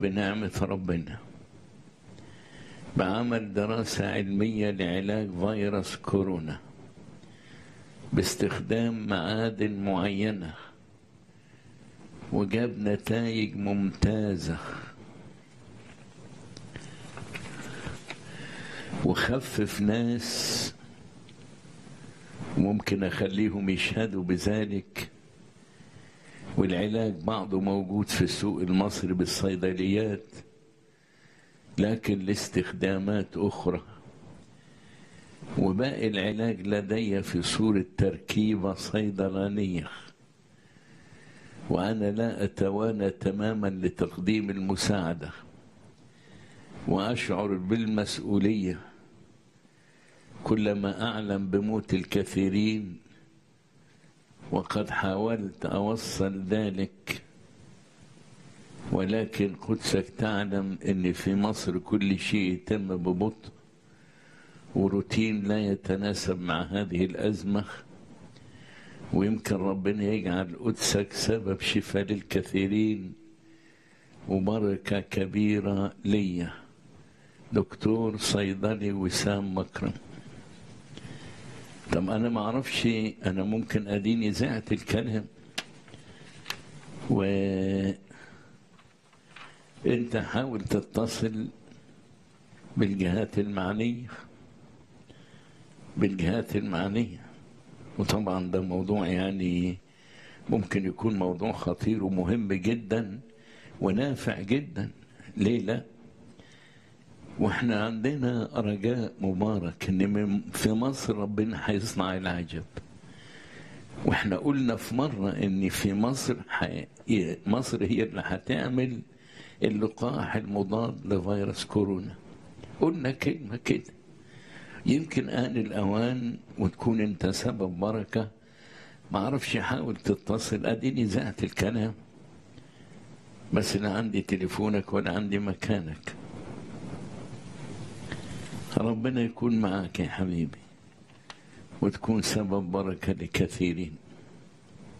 بنعمة ربنا بعمل دراسة علمية لعلاج فيروس كورونا باستخدام معادن معينة وجاب نتائج ممتازة وخفف ناس ممكن أخليهم يشهدوا بذلك والعلاج بعضه موجود في السوق المصري بالصيدليات لكن لاستخدامات أخرى وباقي العلاج لدي في صورة تركيبة صيدلانية وأنا لا أتوانى تماما لتقديم المساعدة وأشعر بالمسؤولية كلما أعلم بموت الكثيرين وقد حاولت أوصل ذلك ولكن قدسك تعلم أن في مصر كل شيء يتم ببطء وروتين لا يتناسب مع هذه الأزمة ويمكن ربنا يجعل قدسك سبب شفاء للكثيرين وبركة كبيرة ليا دكتور صيدلي وسام مكرم طب انا ما اعرفش انا ممكن اديني زعت الكلام و انت حاول تتصل بالجهات المعنية بالجهات المعنية وطبعا ده موضوع يعني ممكن يكون موضوع خطير ومهم جدا ونافع جدا ليه لا واحنا عندنا رجاء مبارك ان في مصر ربنا هيصنع العجب واحنا قلنا في مرة ان في مصر حي... مصر هي اللي هتعمل اللقاح المضاد لفيروس كورونا قلنا كلمة كده يمكن آن الأوان وتكون أنت سبب بركة ما أعرفش حاول تتصل أديني زعت الكلام بس لا عندي تليفونك ولا عندي مكانك ربنا يكون معك يا حبيبي وتكون سبب بركة لكثيرين